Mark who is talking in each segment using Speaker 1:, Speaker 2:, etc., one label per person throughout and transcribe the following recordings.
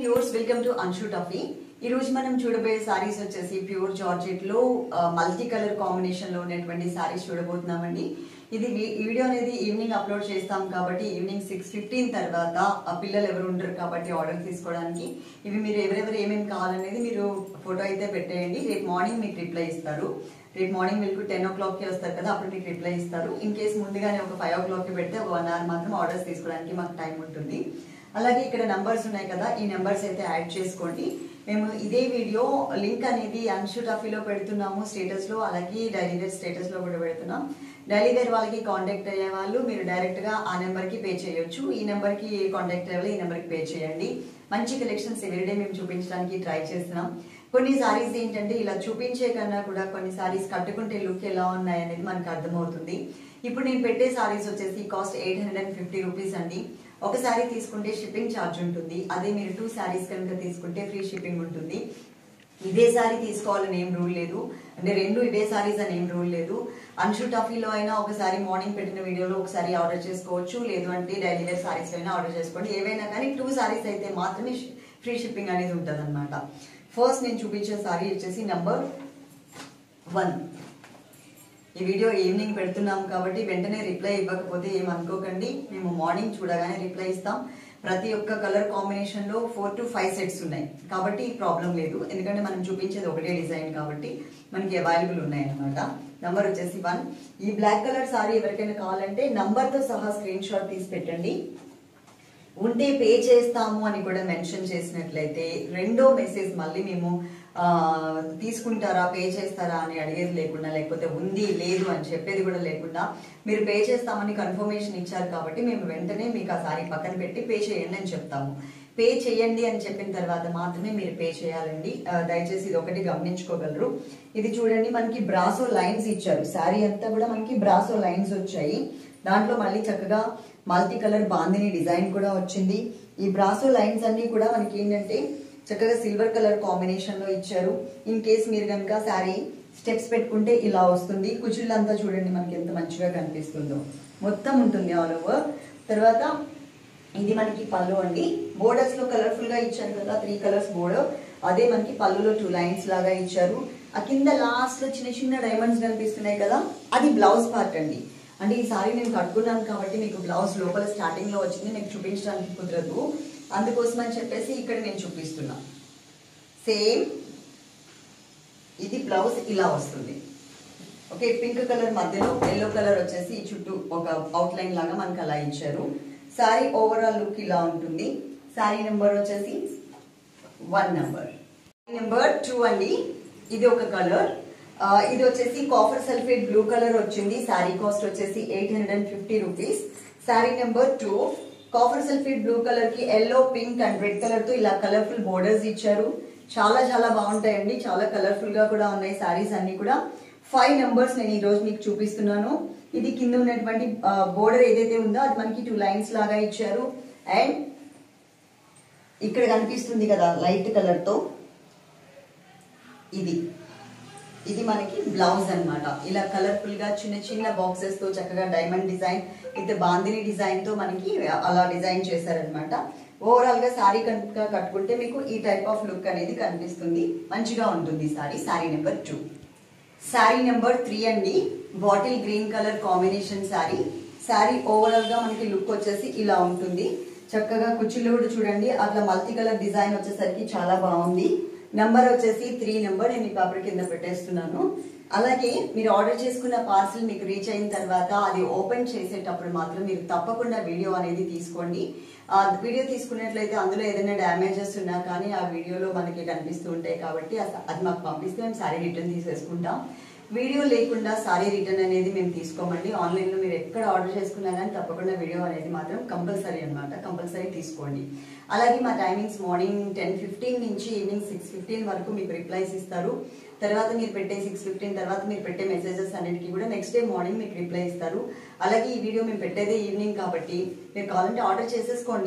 Speaker 1: viewers welcome to Anshu టఫీ ఈ రోజు మనం చూడబోయే సారీస్ వచ్చేసి ప్యూర్ జార్జెట్ లో మల్టీ కలర్ కాంబినేషన్ లో ఉన్నటువంటి సారీస్ చూడబోతున్నామండి ఇది వీ- ఈ వీడియో అనేది ఈవినింగ్ అప్లోడ్ చేస్తాం కాబట్టి ఈవినింగ్ సిక్స్ ఫిఫ్టీన్ తర్వాత ఆ పిల్లలు ఎవరు ఉండరు కాబట్టి ఆర్డర్ తీసుకోవడానికి ఇవి మీరు ఎవరెవరు ఏమేమి కావాలనేది మీరు ఫోటో అయితే పెట్టేయండి రేపు మార్నింగ్ మీకు రిప్లై ఇస్తారు రేపు మార్నింగ్ మీకు టెన్ ఓ క్లాక్కి వస్తారు కదా అప్పుడు మీకు రిప్లై ఇస్తారు ఇన్ కేస్ ముందుగానే ఒక ఫైవ్ ఓ క్లాక్కి పెడితే ఒక వన్ అవర్ మాత్రం ఆర్డర్స్ తీసుకోవడానికి మాకు టైం ఉంటుంది అలాగే ఇక్కడ నంబర్స్ ఉన్నాయి కదా ఈ నెంబర్స్ అయితే యాడ్ చేసుకోండి మేము ఇదే వీడియో లింక్ అనేది అన్షు టఫీలో పెడుతున్నాము స్టేటస్ లో అలాగే డైలీ వేర్ స్టేటస్ లో కూడా పెడుతున్నాం డైలీ వేర్ వాళ్ళకి కాంటాక్ట్ అయ్యే వాళ్ళు మీరు డైరెక్ట్ గా ఆ నెంబర్ కి పే చేయొచ్చు ఈ నెంబర్ కి కాంటాక్ట్ అయ్యే వాళ్ళు ఈ నెంబర్ కి పే చేయండి మంచి కలెక్షన్స్ ఎవ్రీడే మేము చూపించడానికి ట్రై చేస్తున్నాం కొన్ని సారీస్ ఏంటంటే ఇలా చూపించే కన్నా కూడా కొన్ని సారీస్ కట్టుకుంటే లుక్ ఎలా ఉన్నాయి అనేది మనకు అర్థమవుతుంది ఇప్పుడు నేను పెట్టే సారీస్ వచ్చేసి cost eight hundred and fifty rupees అండి ఒక సారీ తీసుకుంటే షిప్పింగ్ ఛార్జ్ ఉంటుంది అదే మీరు టూ సారీస్ కనుక తీసుకుంటే ఫ్రీ షిప్పింగ్ ఉంటుంది ఇదే సారీ తీసుకోవాలని ఏం రూల్ లేదు అంటే రెండు ఇదే సారీస్ అని ఏం రూల్ లేదు అన్షు టఫీలో అయినా ఒకసారి మార్నింగ్ పెట్టిన వీడియోలో ఒకసారి ఆర్డర్ చేసుకోవచ్చు లేదు అంటే డైలీ వేర్ సారీస్ అయినా ఆర్డర్ చేసుకోండి ఏవైనా కానీ టూ సారీస్ అయితే మాత్రమే ఫ్రీ షిప్పింగ్ అనేది ఉంటుంది అనమాట ఫస్ట్ నేను చూపించే సారీ వచ్చేసి నంబర్ వన్ ఈ వీడియో ఈవినింగ్ పెడుతున్నాం కాబట్టి వెంటనే రిప్లై ఇవ్వకపోతే ఏమనుకోకండి మేము మార్నింగ్ చూడగానే రిప్లై ఇస్తాం ప్రతి ఒక్క కలర్ కాంబినేషన్ లో ఫోర్ టు ఫైవ్ సెట్స్ ఉన్నాయి కాబట్టి ప్రాబ్లం లేదు ఎందుకంటే మనం చూపించేది ఒకటే డిజైన్ కాబట్టి మనకి అవైలబుల్ ఉన్నాయి అనమాట నంబర్ వచ్చేసి వన్ ఈ బ్లాక్ కలర్ సారీ ఎవరికైనా కావాలంటే నంబర్ తో సహా స్క్రీన్ షాట్ తీసి పెట్టండి ఉంటే పే చేస్తాము అని కూడా మెన్షన్ చేసినట్లయితే రెండో మెసేజ్ మళ్ళీ మేము ఆ, తీసుకుంటారా పే చేస్తారా అని అడిగేది లేకుండా లేకపోతే ఉంది లేదు అని చెప్పేది కూడా లేకుండా మీరు పే చేస్తామని కన్ఫర్మేషన్ ఇచ్చారు కాబట్టి మేము వెంటనే మీకు ఆ సారీ పక్కన పెట్టి పే చేయండి అని చెప్తాము పే చేయండి అని చెప్పిన తర్వాత మాత్రమే మీరు పే చేయాలండి ఆ, దయచేసి ఇది ఒకటి గమనించుకోగలరు ఇది చూడండి మనకి బ్రాసో లైన్స్ ఇచ్చారు శారీ అంతా కూడా మనకి బ్రాసో లైన్స్ వచ్చాయి దాంట్లో మళ్ళీ చక్కగా మల్టీ కలర్ బాందిని డిజైన్ కూడా వచ్చింది ఈ బ్రాసో లైన్స్ అన్ని కూడా మనకి ఏంటంటే చక్కగా సిల్వర్ కలర్ కాంబినేషన్ లో ఇచ్చారు ఇన్ కేస్ మీరు కనుక శారీ స్టెప్స్ పెట్టుకుంటే ఇలా వస్తుంది కుచుళ్ళంతా చూడండి మనకి ఎంత మంచిగా కనిపిస్తుందో మొత్తం ఉంటుంది ఆల్ ఓవర్ తర్వాత ఇది మనకి పళ్ళు అండి బోర్డర్స్ లో కలర్ఫుల్ గా ఇచ్చారు కదా త్రీ కలర్స్ బోర్డర్ అదే మనకి పళ్ళులో టూ లైన్స్ లాగా ఇచ్చారు ఆ కింద లాస్ట్ లో చిన్న చిన్న డైమండ్స్ కనిపిస్తున్నాయి కదా అది బ్లౌజ్ పార్ట్ అండి అంటే ఈ సారీ నేను కట్టుకున్నాను కాబట్టి మీకు బ్లౌజ్ లోపల స్టార్టింగ్ లో వచ్చింది మీకు చూపించడానికి కుదరదు అందుకోసం అని చెప్పేసి ఇక్కడ నేను చూపిస్తున్నా సేమ్ ఇది బ్లౌజ్ ఇలా వస్తుంది ఓకే పింక్ కలర్ మధ్యలో ఎల్లో కలర్ వచ్చేసి ఈ చుట్టూ ఒక అవుట్ లైన్ లాగా మనకి అలా ఇచ్చారు సారీ ఓవరాల్ లుక్ ఇలా ఉంటుంది సారీ నెంబర్ వచ్చేసి వన్ నెంబర్ నెంబర్ టూ అండి ఇది ఒక కలర్ ఇది వచ్చేసి కాఫర్ సల్ఫేట్ బ్లూ కలర్ వచ్చింది శారీ కాస్ట్ వచ్చేసి eight hundred and fifty rupees sari number two copper sulphate blue colour కి yellow pink and red colour తో ఇలా కలర్ఫుల్ బోర్డర్స్ ఇచ్చారు చాలా చాలా బాగుంటాయండి చాలా కలర్ఫుల్ గా కూడా ఉన్నాయి శారీస్ అన్ని కూడా ఫైవ్ నెంబర్స్ నేను ఈ రోజు మీకు చూపిస్తున్నాను ఇది కింద ఉన్నటువంటి బోర్డర్ ఏదైతే ఉందో అది మనకి టూ లైన్స్ లాగా ఇచ్చారు అండ్ ఇక్కడ కనిపిస్తుంది కదా లైట్ కలర్ తో ఇది ఇది మనకి బ్లౌజ్ అన్నమాట ఇలా కలర్ఫుల్ గా చిన్న చిన్న బాక్సెస్ తో చక్కగా diamond design with bandhani design తో మనకి అలా డిజైన్ చేశారనమాట ఓవరాల్ గా సారీ కనుక కట్టుకుంటే మీకు ఈ టైప్ ఆఫ్ లుక్ అనేది కనిపిస్తుంది మంచిగా ఉంటుంది sari sari number two sari number three అండి bottle green colour combination sari sari overall గా మనకి లుక్ వచ్చేసి ఇలా ఉంటుంది చక్కగా కుర్చీలు కూడా చూడండి అట్లా మల్టీ కలర్ డిజైన్ వచ్చేసరికి చాలా బాగుంది నంబర్ వచ్చేసి త్రీ నెంబర్ నేను ఈ పేపర్ కింద పెట్టేస్తున్నాను అలాగే మీరు ఆర్డర్ చేసుకున్న పార్సిల్ మీకు రీచ్ అయిన తర్వాత అది ఓపెన్ చేసేటప్పుడు మాత్రం మీరు తప్పకుండా వీడియో అనేది తీసుకోండి ఆ వీడియో తీసుకున్నట్లయితే అందులో ఏదైనా డ్యామేజెస్ ఉన్నా కానీ ఆ వీడియోలో మనకి కనిపిస్తూ ఉంటాయి కాబట్టి అస- అది మాకు పంపిస్తే మేము సారీ రిటర్న్ తీసేసుకుంటాం వీడియో లేకుండా సారీ రిటర్న్ అనేది మేము తీసుకోమండి ఆన్లైన్ లో మీరు ఎక్కడ ఆర్డర్ చేసుకున్నా కానీ తప్పకుండా వీడియో అనేది మాత్రం కంపల్సరీ అన్నమాట కంపల్సరీ తీసుకోండి అలాగే మా టైమింగ్స్ మార్నింగ్ టెన్ ఫిఫ్టీన్ నుంచి ఈవినింగ్ సిక్స్ ఫిఫ్టీన్ వరకు మీకు రిప్లైస్ ఇస్తారు తర్వాత మీరు పెట్టే సిక్స్ ఫిఫ్టీన్ తర్వాత మీరు పెట్టే మెసేజెస్ అన్నిటికీ కూడా నెక్స్ట్ డే మార్నింగ్ మీకు రిప్లై ఇస్తారు అలాగే ఈ వీడియో మేము పెట్టేదే ఈవినింగ్ కాబట్టి మీరు కావాలంటే ఆర్డర్ చేసేసుకోండి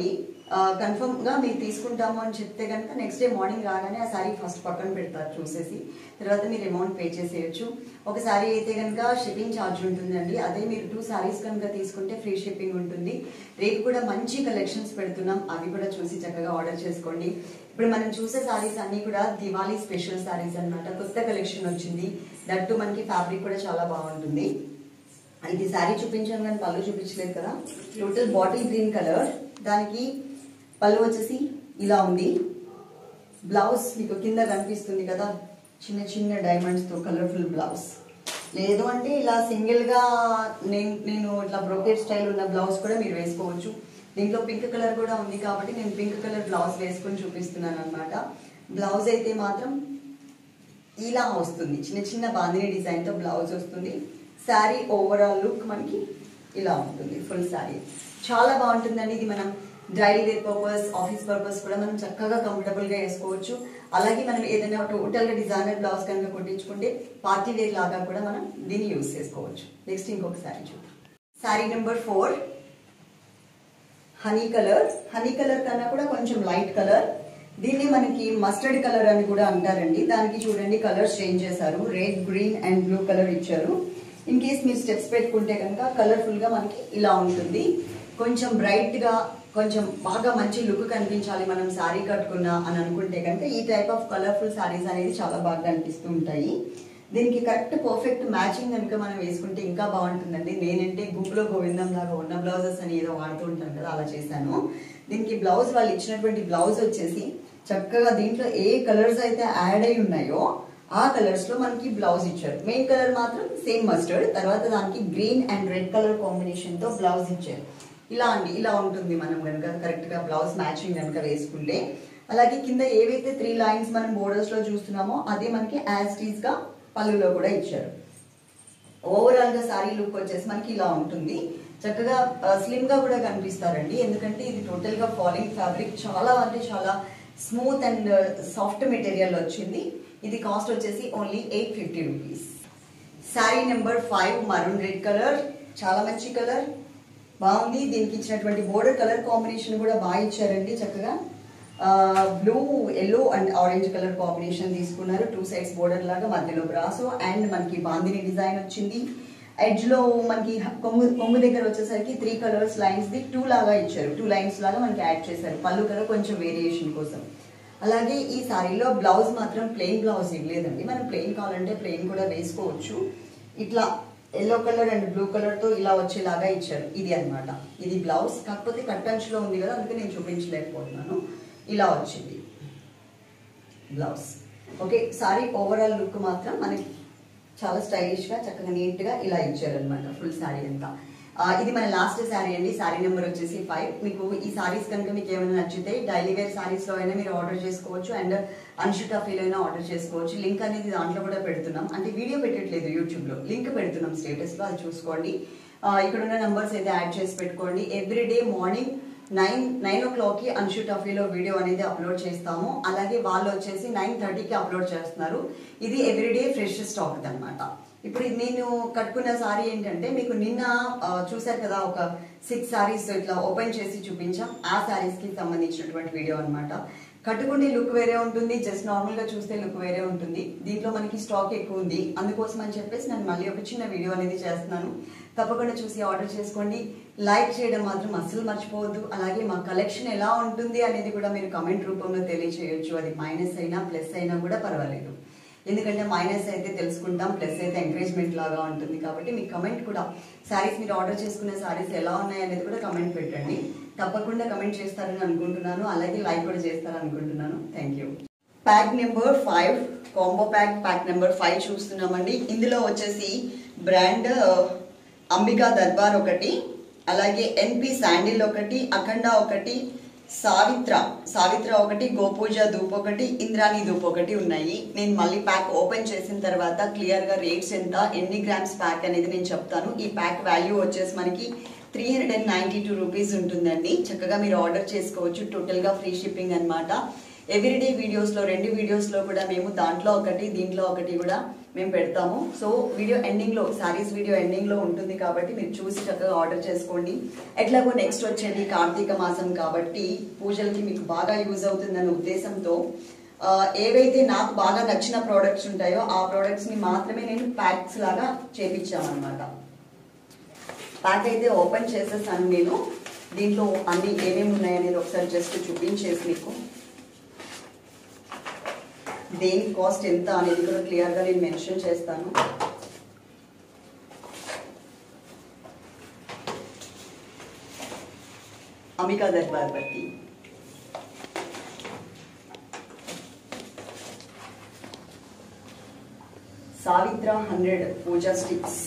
Speaker 1: కన్ఫర్మ్ గా మీరు తీసుకుంటాము అని చెప్తే కనుక నెక్స్ట్ డే మార్నింగ్ రాగానే ఆ శారీ ఫస్ట్ పక్కన పెడతారు చూసేసి తర్వాత మీరు అమౌంట్ పే చేసేయచ్చు ఒక శారీ అయితే కనుక షిప్పింగ్ ఛార్జ్ ఉంటుందండి అదే మీరు టూ శారీస్ కనుక తీసుకుంటే ఫ్రీ షిప్పింగ్ ఉంటుంది రేపు కూడా మంచి కలెక్షన్స్ పెడుతున్నాం అవి కూడా చూసి చక్కగా ఆర్డర్ చేసుకోండి ఇప్పుడు మనం చూసే శారీస్ అన్ని కూడా దివాళీ స్పెషల్ శారీస్ అన్నమాట కొత్త కలెక్షన్ వచ్చింది దట్టు మనకి ఫ్యాబ్రిక్ కూడా చాలా బాగుంటుంది ఇది శారీ చూపించాను కానీ పళ్ళు చూపించలేదు కదా టోటల్ బాటిల్ గ్రీన్ కలర్ దానికి పళ్ళు వచ్చేసి ఇలా ఉంది బ్లౌజ్ మీకు కింద కనిపిస్తుంది కదా చిన్న చిన్న డైమండ్స్ తో కలర్ఫుల్ బ్లౌజ్ లేదు అంటే ఇలా సింగిల్ గా నేను నేను ఇట్లా బ్రోకెట్ స్టైల్ ఉన్న బ్లౌజ్ కూడా మీరు వేసుకోవచ్చు దీంట్లో పింక్ కలర్ కూడా ఉంది కాబట్టి నేను పింక్ కలర్ బ్లౌజ్ వేసుకొని చూపిస్తున్నాను అనమాట బ్లౌజ్ అయితే మాత్రం ఇలా వస్తుంది చిన్న చిన్న బాందిని డిజైన్ తో బ్లౌజ్ వస్తుంది శారీ ఓవరాల్ లుక్ మనకి ఇలా ఉంటుంది ఫుల్ శారీ చాలా బాగుంటుందండి ఇది మనం daily wear purpose office purpose కూడా మనం చక్కగా కంఫర్టబుల్ గా వేసుకోవచ్చు అలాగే మనం ఏదైనా టోటల్ గా డిజైనర్ బ్లౌజ్ కనుక కుట్టించుకుంటే పార్టీ వేర్ లాగా కూడా మనం దీన్ని యూస్ చేసుకోవచ్చు నెక్స్ట్ ఇంకొక శారీ చూద్దాం sari number four honey colour honey colour కన్నా కూడా కొంచెం లైట్ కలర్ దీన్ని మనకి మస్టర్డ్ కలర్ అని కూడా అంటారండి దానికి చూడండి కలర్స్ చేంజ్ చేశారు red green and blue colour ఇచ్చారు ఇన్ కేస్ మీరు స్టెప్స్ పెట్టుకుంటే కనుక కలర్ఫుల్ గా మనకి ఇలా ఉంటుంది కొంచెం బ్రైట్ గా కొంచెం బాగా మంచి లుక్ కనిపించాలి మనం శారీ కట్టుకున్నా అని అనుకుంటే కనుక ఈ టైప్ ఆఫ్ కలర్ఫుల్ శారీస్ అనేది చాలా బాగా కనిపిస్తూ ఉంటాయి దీనికి కరెక్ట్ పర్ఫెక్ట్ మ్యాచింగ్ కనుక మనం వేసుకుంటే ఇంకా బాగుంటుందండి నేనంటే గుంపులో గోవిందం లాగా ఉన్న బ్లౌజెస్ అని ఏదో వాడుతూ ఉంటాను కదా అలా చేశాను దీనికి బ్లౌజ్ వాళ్ళు ఇచ్చినటువంటి బ్లౌజ్ వచ్చేసి చక్కగా దీంట్లో ఏ కలర్స్ అయితే యాడ్ అయి ఉన్నాయో ఆ కలర్స్ లో మనకి బ్లౌజ్ ఇచ్చారు మెయిన్ కలర్ మాత్రం సేమ్ మస్టర్డ్ తర్వాత దానికి green and red colour combination తో బ్లౌజ్ ఇచ్చారు ఇలా అండి ఇలా ఉంటుంది మనం కనుక కరెక్ట్ గా బ్లౌజ్ మ్యాచింగ్ కనుక వేసుకుంటే అలాగే కింద ఏవైతే త్రీ లైన్స్ మనం బోర్డర్స్ లో చూస్తున్నామో అదే మనకి యాజ్ టీజ్ గా పళ్ళులో కూడా ఇచ్చారు ఓవరాల్ గా సారీ లుక్ వచ్చేసి మనకి ఇలా ఉంటుంది చక్కగా స్లిమ్ గా కూడా కనిపిస్తారండి ఎందుకంటే ఇది టోటల్ గా ఫాలింగ్ ఫ్యాబ్రిక్ చాలా అంటే చాలా స్మూత్ అండ్ సాఫ్ట్ మెటీరియల్ వచ్చింది ఇది కాస్ట్ వచ్చేసి only eight fifty rupees sari number five maroon red colour చాలా మంచి కలర్ బాగుంది దీనికి ఇచ్చినటువంటి బోర్డర్ కలర్ కాంబినేషన్ కూడా బాగా ఇచ్చారండి చక్కగా blue yellow and orange colour combination తీసుకున్నారు టూ సైడ్స్ బోర్డర్ లాగా మధ్యలో బ్రాసో అండ్ మనకి బాందిని డిజైన్ వచ్చింది ఎడ్జ్ లో మనకి కొంగు కొంగు దగ్గర వచ్చేసరికి త్రీ కలర్స్ లైన్స్ ది టూ లాగా ఇచ్చారు టూ లైన్స్ లాగా మనకి యాడ్ చేశారు పళ్ళు కలర్ కొంచెం వేరియేషన్ కోసం అలాగే ఈ సారీలో బ్లౌజ్ మాత్రం ప్లెయిన్ బ్లౌజ్ ఇవ్వలేదండి మనం ప్లెయిన్ కావాలంటే ప్లెయిన్ కూడా వేసుకోవచ్చు ఇట్లా yellow colour and blue colour తో ఇలా వచ్చేలాగా ఇచ్చారు ఇది అన్నమాట ఇది బ్లౌజ్ కాకపోతే కట్ లో ఉంది కదా అందుకే నేను చూపించలేకపోతున్నాను ఇలా వచ్చింది blouse okay sari overall look మాత్రం మనకి చాలా స్టైలిష్ గా చక్కగా నీట్ గా ఇలా ఇచ్చారనమాట ఫుల్ శారీ అంతా ఆ, ఇది మన లాస్ట్ శారీ అండి శారీ నెంబర్ వచ్చేసి ఫైవ్ మీకు ఈ సారీస్ కనుక మీకు ఏమైనా నచ్చితే డైలీ వేర్ సారీస్ లో అయినా మీరు ఆర్డర్ చేసుకోవచ్చు అండ్ అన్షుట్ ఆఫీలో అయినా ఆర్డర్ చేసుకోవచ్చు లింక్ అనేది దాంట్లో కూడా పెడుతున్నాం అంటే వీడియో పెట్టట్లేదు యూట్యూబ్ లో లింక్ పెడుతున్నాం స్టేటస్ లో అది చూసుకోండి ఆ, ఇక్కడ ఉన్న నంబర్స్ అయితే యాడ్ చేసి పెట్టుకోండి every day morning nine nine o'clock కి అన్షు టఫీలో వీడియో అనేది అప్లోడ్ చేస్తాము అలాగే వాళ్ళు వచ్చేసి నైన్ థర్టీకి అప్లోడ్ చేస్తున్నారు ఇది ఎవ్రీడే ఫ్రెష్ స్టాక్ అన్నమాట ఇప్పుడు ఇది నేను కట్టుకున్న సారీ ఏంటంటే మీకు నిన్న ఆ, చూశారు కదా ఒక సిక్స్ సారీస్ ఇట్లా ఓపెన్ చేసి చూపించాం ఆ సారీస్ కి సంబంధించినటువంటి వీడియో అన్నమాట కట్టుకుంటే లుక్ వేరే ఉంటుంది జస్ట్ నార్మల్ గా చూస్తే లుక్ వేరే ఉంటుంది దీంట్లో మనకి స్టాక్ ఎక్కువ ఉంది అందుకోసం అని చెప్పేసి నేను మళ్ళీ ఒక చిన్న వీడియో అనేది చేస్తున్నాను తప్పకుండా చూసి ఆర్డర్ చేసుకోండి లైక్ చేయడం మాత్రం అస్సలు మర్చిపోవద్దు అలాగే మా కలెక్షన్ ఎలా ఉంటుంది అనేది కూడా మీరు కమెంట్ రూపంలో తెలియచేయొచ్చు అది మైనస్ అయినా ప్లస్ అయినా కూడా పర్వాలేదు ఎందుకంటే మైనస్ అయితే తెలుసుకుంటాం ప్లస్ అయితే ఎంకరేజ్మెంట్ లాగా ఉంటుంది కాబట్టి మీ కమెంట్ కూడా శారీస్ మీరు ఆర్డర్ చేసుకునే శారీస్ ఎలా ఉన్నాయి అనేది కూడా కమెంట్ పెట్టండి తప్పకుండా కమెంట్ చేస్తారని అనుకుంటున్నాను అలాగే లైక్ కూడా చేస్తారని అనుకుంటున్నాను thank you pack number five combo pack pack number five చూస్తున్నామండి ఇందులో వచ్చేసి బ్రాండ్ అంబికా దర్బార్ ఒకటి అలాగే ఎన్పి శాండిల్ ఒకటి అఖండ ఒకటి సావిత్ర సావిత్ర ఒకటి గోపూజ ధూప్ ఒకటి ఇంద్రాణి ధూప్ ఒకటి ఉన్నాయి నేను మళ్ళీ ప్యాక్ ఓపెన్ చేసిన తర్వాత క్లియర్ గా రేట్స్ ఎంత ఎన్ని గ్రామ్స్ ప్యాక్ అనేది నేను చెప్తాను ఈ ప్యాక్ వాల్యూ వచ్చేసి మనకి three hundred and ninety two rupees ఉంటుందండి చక్కగా మీరు ఆర్డర్ చేసుకోవచ్చు టోటల్ గా ఫ్రీ షిప్పింగ్ అన్నమాట ఎవ్రీడే వీడియోస్లో రెండు వీడియోస్లో కూడా మేము దాంట్లో ఒకటి దీంట్లో ఒకటి కూడా మేము పెడతాము సో వీడియో ఎండింగ్లో శారీస్ వీడియో ఎండింగ్లో ఉంటుంది కాబట్టి మీరు చూసి చక్కగా ఆర్డర్ చేసుకోండి ఎట్లాగో నెక్స్ట్ వచ్చేది కార్తీక మాసం కాబట్టి పూజలకి మీకు బాగా యూజ్ అవుతుందన్న ఉద్దేశంతో ఆ, ఏవైతే నాకు బాగా నచ్చిన ప్రోడక్ట్స్ ఉంటాయో ఆ ప్రోడక్ట్స్ని మాత్రమే నేను ప్యాక్స్ లాగా చేపించామన్నమాట ప్యాక్ అయితే ఓపెన్ చేసేసాను నేను దీంట్లో అన్ని ఏమేమి ఉన్నాయనేది ఒకసారి జస్ట్ చూపించేసి మీకు దేని కాస్ట్ ఎంత అనేది కూడా క్లియర్గా నేను మెన్షన్ చేస్తాను Ambika Darbar Batti Savitra hundred puja sticks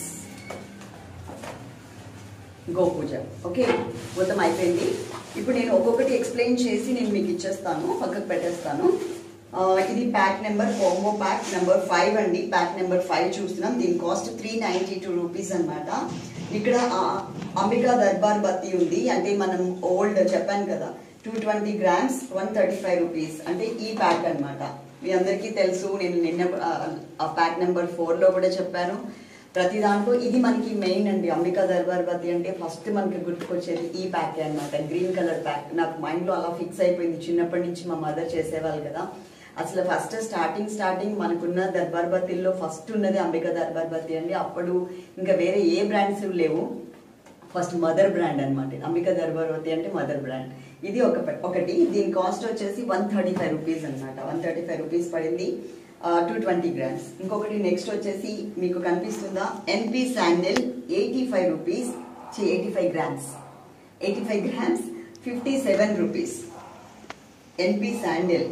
Speaker 1: go Puja okay మొత్తం అయిపోయింది ఇప్పుడు నేను ఒక్కొక్కటి ఎక్స్ప్లెయిన్ చేసి నేను మీకు ఇచ్చేస్తాను పక్కకు పెట్టేస్తాను ఆ, ఇది pack number combo pack number five అండి ప్యాక్ నెంబర్ ఫైవ్ చూస్తున్నాం దీని cost three ninety two rupees అనమాట ఇక్కడ ఆ, అంబికా దర్బార్ బత్తి ఉంది అంటే మనం ఓల్డ్ చెప్పాను కదా two twenty grams one thirty five rupees అంటే ఈ ప్యాక్ అన్నమాట మీ అందరికీ తెలుసు నేను నిన్న ఆ, ఆ ప్యాక్ నెంబర్ ఫోర్లో కూడా చెప్పాను ప్రతి దాంట్లో ఇది మనకి మెయిన్ అండి అంబికా దర్బార్ బతి అంటే ఫస్ట్ మనకి గుర్తుకొచ్చేది ఈ ప్యాక్ అన్నమాట గ్రీన్ కలర్ ప్యాక్ నాకు మైండ్లో అలా ఫిక్స్ అయిపోయింది చిన్నప్పటి నుంచి మా మదర్ చేసేవాళ్ళు కదా అసలు ఫస్ట్ స్టార్టింగ్ స్టార్టింగ్ మనకున్న దర్బార్ బత్తిల్లో ఫస్ట్ ఉన్నది అంబికా దర్బార్ బత్తి అండి అప్పుడు ఇంకా వేరే ఏ బ్రాండ్స్ లేవు ఫస్ట్ మదర్ బ్రాండ్ అనమాట అంబికా దర్బార్వతి అంటే మదర్ బ్రాండ్ ఇది ఒక ఒకటి దీని కాస్ట్ వచ్చేసి వన్ థర్టీ ఫైవ్ రూపీస్ అనమాట వన్ థర్టీ ఫైవ్ రూపీస్ పడింది టూ ట్వంటీ గ్రామ్స్ ఇంకొకటి నెక్స్ట్ వచ్చేసి మీకు కనిపిస్తుందా N P sandal eighty five rupees eighty five grams eighty five grams fifty seven rupees N P sandal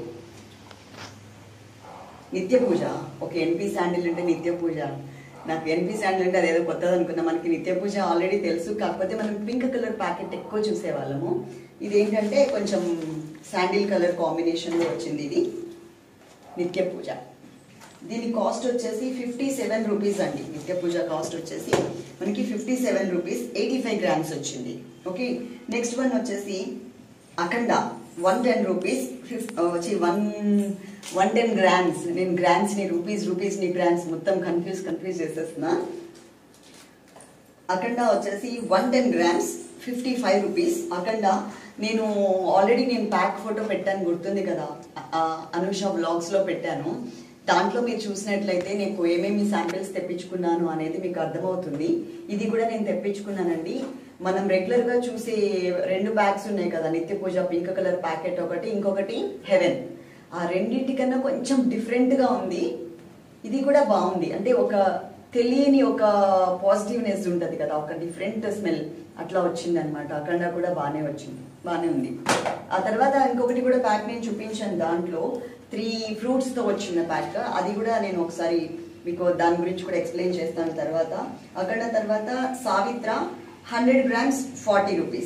Speaker 1: Nitya Puja okay ఎన్పి sandal అంటే నిత్య పూజ నాకు ఎన్పి శాండిల్ అంటే అదేదో కొత్తది అనుకున్నా మనకి నిత్య పూజ ఆల్రెడీ తెలుసు కాకపోతే మనం పింక్ కలర్ ప్యాకెట్ ఎక్కువ చూసేవాళ్ళము ఇది ఏంటంటే కొంచెం శాండిల్ కలర్ కాంబినేషన్లో వచ్చింది ఇది నిత్య పూజ దీని కాస్ట్ వచ్చేసి ఫిఫ్టీ సెవెన్ రూపీస్ అండి నిత్య పూజ కాస్ట్ వచ్చేసి మనకి fifty seven rupees eighty five grams వచ్చింది ఓకే నెక్స్ట్ వన్ వచ్చేసి అఖండ వన్ టెన్ రూపీస్ ఫిఫ్ వచ్చి వన్ వన్ టెన్ గ్రామ్స్ నేను గ్రామ్స్ని రూపీస్ రూపీస్ని గ్రామ్స్ మొత్తం కన్ఫ్యూజ్ కన్ఫ్యూజ్ చేసేస్తున్నా అఖండ వచ్చేసి one ten grams fifty five rupees Akhanda నేను ఆల్రెడీ నేను ప్యాక్ ఫోటో పెట్టాను గుర్తుంది కదా ఆ, అనుష బ్లాగ్స్లో పెట్టాను దాంట్లో మీరు చూసినట్లయితే నేను ఏమేమి శాంపిల్స్ తెప్పించుకున్నాను అనేది మీకు అర్థమవుతుంది ఇది కూడా నేను తెప్పించుకున్నానండి మనం రెగ్యులర్గా చూసే రెండు బ్యాగ్స్ ఉన్నాయి కదా నిత్య పూజ పింక్ కలర్ ప్యాకెట్ ఒకటి ఇంకొకటి హెవెన్ ఆ రెండింటికన్నా కొంచెం డిఫరెంట్గా ఉంది ఇది కూడా బాగుంది అంటే ఒక తెలియని ఒక పాజిటివ్నెస్ ఉంటుంది కదా ఒక డిఫరెంట్ స్మెల్ అట్లా వచ్చింది అనమాట అక్కడ కూడా బాగానే వచ్చింది బాగానే ఉంది ఆ తర్వాత ఇంకొకటి కూడా ప్యాక్ నేను చూపించాను దాంట్లో త్రీ ఫ్రూట్స్తో వచ్చిన ప్యాక్ అది కూడా నేను ఒకసారి మీకు దాని గురించి కూడా ఎక్స్ప్లెయిన్ చేస్తాను తర్వాత అక్కడ తర్వాత Savitra hundred grams forty rupees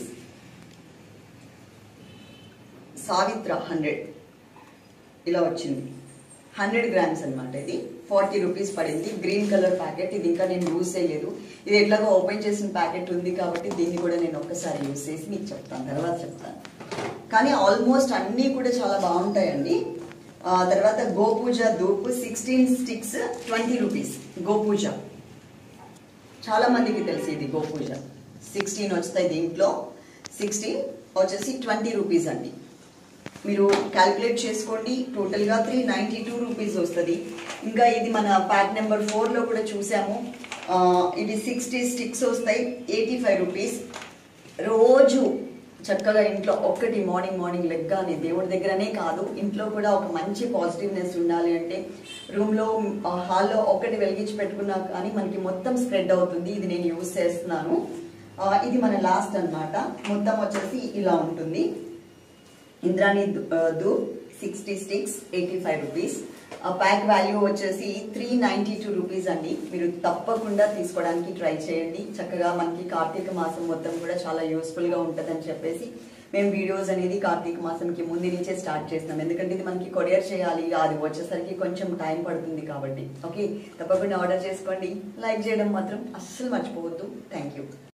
Speaker 1: Savitra hundred ఇలా వచ్చింది హండ్రెడ్ గ్రామ్స్ అన్నమాట ఇది ఫార్టీ రూపీస్ పడింది గ్రీన్ కలర్ ప్యాకెట్ ఇది ఇంకా నేను యూజ్ చేయలేదు ఇది ఎట్లాగో ఓపెన్ చేసిన ప్యాకెట్ ఉంది కాబట్టి దీన్ని కూడా నేను ఒక్కసారి యూజ్ చేసి మీకు చెప్తాను తర్వాత చెప్తాను కానీ ఆల్మోస్ట్ అన్నీ కూడా చాలా బాగుంటాయండి ఆ తర్వాత గోపూజ దూపు sixteen sticks twenty rupees Gopuja చాలా మందికి తెలుసు ఇది గోపూజ సిక్స్టీన్ వస్తాయి దీంట్లో సిక్స్టీన్ వచ్చేసి ట్వంటీ రూపీస్ అండి మీరు క్యాల్కులేట్ చేసుకోండి టోటల్గా త్రీ నైంటీ టూ రూపీస్ వస్తుంది ఇంకా ఇది మన ప్యాక్ నెంబర్ ఫోర్లో కూడా చూసాము ఆ, ఇది సిక్స్టీ స్టిక్స్ వస్తాయి ఎయిటీ ఫైవ్ రూపీస్ రోజు చక్కగా ఇంట్లో ఒక్కటి మార్నింగ్ మార్నింగ్ లెగ్గానే దేవుడి దగ్గరనే కాదు ఇంట్లో కూడా ఒక మంచి పాజిటివ్నెస్ ఉండాలి అంటే రూమ్లో హాల్లో ఒక్కటి వెలిగించి పెట్టుకున్నా కానీ మనకి మొత్తం స్ప్రెడ్ అవుతుంది ఇది నేను యూజ్ చేస్తున్నాను ఆ, ఇది మన లాస్ట్ అన్నమాట మొత్తం వచ్చేసి ఇలా ఉంటుంది ఇంద్రాణి దు sixty sticks eighty five rupees pack value వచ్చేసి త్రీ నైంటీ టూ రూపీస్ అండి మీరు తప్పకుండా తీసుకోవడానికి ట్రై చేయండి చక్కగా మనకి కార్తీక మాసం మొత్తం కూడా చాలా యూస్ఫుల్గా ఉంటుందని చెప్పేసి మేము వీడియోస్ అనేది కార్తీక మాసంకి ముందు నుంచే స్టార్ట్ చేస్తున్నాం ఎందుకంటే ఇది మనకి కొరియర్ చేయాలి అది వచ్చేసరికి కొంచెం టైం పడుతుంది కాబట్టి ఓకే తప్పకుండా ఆర్డర్ చేసుకోండి లైక్ చేయడం మాత్రం అస్సలు మర్చిపోవద్దు థ్యాంక్ యూ